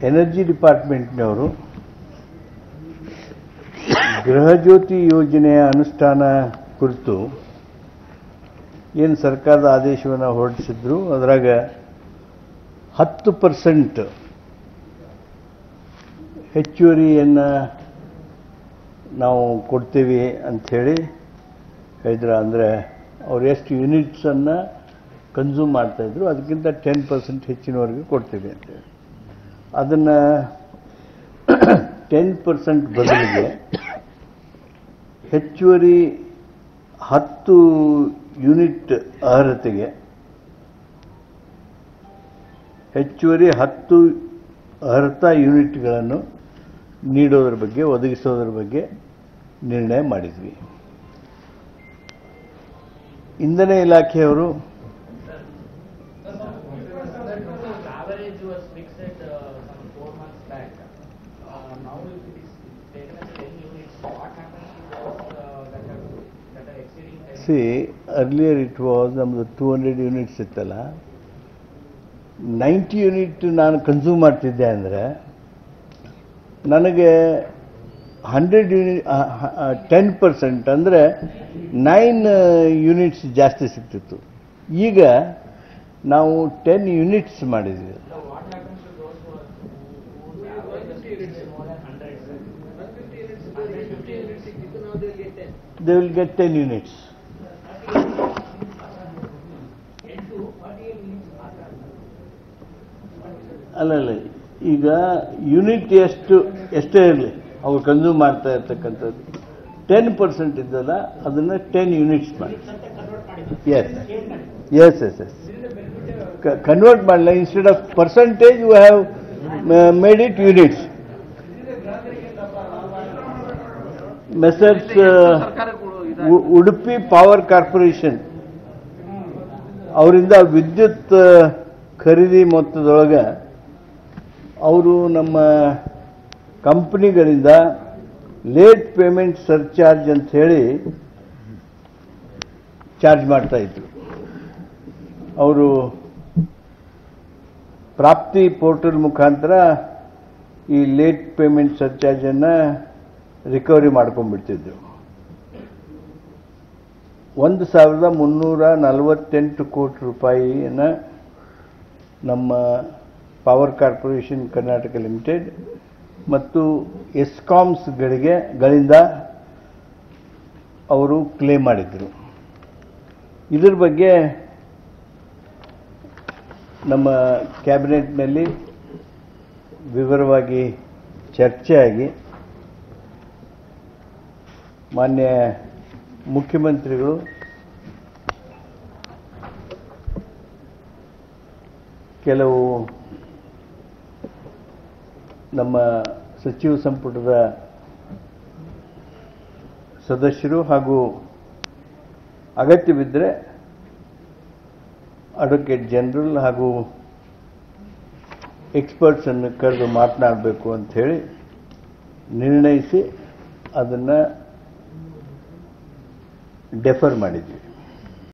Energy ಡಿಪಾರ್ಟ್ಮೆಂಟ್ನವರು Gruhajyothi ಯೋಜನೆಯ ಅನುಷ್ಠಾನ ಕುರಿತು ಏನು ಸರ್ಕಾರದ ಆದೇಶವನ್ನು ಹೊರಡಿಸಿದ್ರು ಅದರಾಗ ಹತ್ತು ಪರ್ಸೆಂಟ್ ಹೆಚ್ಚುವರಿಯನ್ನು ನಾವು ಕೊಡ್ತೀವಿ ಅಂಥೇಳಿ ಹೇಳಿದ್ರ ಅಂದರೆ ಅವ್ರು ಎಷ್ಟು ಯೂನಿಟ್ಸನ್ನು ಕನ್ಸ್ಯೂಮ್ ಮಾಡ್ತಾಯಿದ್ರು ಅದಕ್ಕಿಂತ ಟೆನ್ ಪರ್ಸೆಂಟ್ ಹೆಚ್ಚಿನವರೆಗೆ ಕೊಡ್ತೀವಿ ಅಂತೇಳಿ ಅದನ್ನು ಟೆನ್ ಪರ್ಸೆಂಟ್ ಬದಲಿಗೆ ಹೆಚ್ಚುವರಿ ಹತ್ತು ಯೂನಿಟ್ ಅರ್ಹತೆಗೆ ಹೆಚ್ಚುವರಿ ಹತ್ತು ಅರ್ಹತಾ ಯೂನಿಟ್ಗಳನ್ನು ನೀಡೋದ್ರ ಬಗ್ಗೆ ಒದಗಿಸೋದ್ರ ಬಗ್ಗೆ ನಿರ್ಣಯ ಮಾಡಿದ್ವಿ ಇಂಧನ ಇಲಾಖೆಯವರು average was fixed at uh, some four months back. Uh, Now if it is taken as 10 units, what happens to those uh, that are that are exceeding 10? See earlier it was ನಮ್ಮದು two hundred units ಇತ್ತಲ್ಲ ninety unit ನಾನು consume ಮಾಡ್ತಿದ್ದೆ ಅಂದರೆ ನನಗೆ hundred unit ten percent ಅಂದರೆ nine units ಜಾಸ್ತಿ ಸಿಗ್ತಿತ್ತು ಈಗ ನಾವು ಟೆನ್ ಯೂನಿಟ್ಸ್ ಮಾಡಿದ್ವಿ So what happens to those who are who- whose average is more than 100? sir? 150 units. They will get ten units ಅಲ್ಲ ಅಲ್ಲ ಈಗ ಯೂನಿಟ್ ಎಷ್ಟು ಎಷ್ಟೇ ಇರಲಿ ಅವ್ರು ಕನ್ಸ್ಯೂಮ್ ಮಾಡ್ತಾ ಇರ್ತಕ್ಕಂಥದ್ದು ಟೆನ್ ಪರ್ಸೆಂಟ್ ಇದ್ದಲ್ಲ ಅದನ್ನು ಟೆನ್ ಯೂನಿಟ್ಸ್ ಮಾಡಿ yes yes yes yes convert ಮಾಡಲ್ಲ instead of percentage you have made it units Messrs Udupi power corporation ಅವರಿಂದ ವಿದ್ಯುತ್ ಆ, ಖರೀದಿ ಮೊತ್ತದೊಳಗೆ ಅವರು ನಮ್ಮ ಕಂಪ್ನಿಗಳಿಂದ ಲೇಟ್ ಪೇಮೆಂಟ್ ಸರ್ಚಾರ್ಜ್ ಅಂತ ಹೇಳಿ ಚಾರ್ಜ್ ಮಾಡ್ತಾ ಇದ್ರು ಅವರು ಪ್ರಾಪ್ತಿ ಪೋರ್ಟಲ್ ಮುಖಾಂತರ ಈ ಲೇಟ್ ಪೇಮೆಂಟ್ ಸರ್ಚಾರ್ಜನ್ನು ರಿಕವರಿ ಮಾಡ್ಕೊಂಡ್ಬಿಡ್ತಿದ್ರು ಒಂದು ಸಾವಿರದ ಮುನ್ನೂರ ನಲವತ್ತೆಂಟು ಕೋಟಿ ರೂಪಾಯಿಯನ್ನು ನಮ್ಮ ಪವರ್ ಕಾರ್ಪೊರೇಷನ್ ಕರ್ನಾಟಕ ಲಿಮಿಟೆಡ್ ಮತ್ತು ಎಸ್ಕಾಮ್ಸ್ಗಳಿಗೆ ಗಳಿಂದ ಅವರು ಕ್ಲೇಮ್ ಮಾಡಿದರು ಇದ್ರ ಬಗ್ಗೆ ನಮ್ಮ ಕ್ಯಾಬಿನೆಟ್ನಲ್ಲಿ ವಿವರವಾಗಿ ಚರ್ಚೆ ಆಗಿ ಮಾನ್ಯ ಮುಖ್ಯಮಂತ್ರಿಗಳು ಕೆಲವು ನಮ್ಮ ಸಚಿವ ಸಂಪುಟದ ಸದಸ್ಯರು ಹಾಗೂ ಅಗತ್ಯವಿದ್ದರೆ ಅಡ್ವೊಕೇಟ್ ಜನರಲ್ ಹಾಗೂ ಎಕ್ಸ್ಪರ್ಟ್ಸನ್ನು ಕರೆದು ಮಾತನಾಡಬೇಕು ಅಂಥೇಳಿ ನಿರ್ಣಯಿಸಿ ಅದನ್ನು ಡೆಫರ್ ಮಾಡಿದ್ವಿ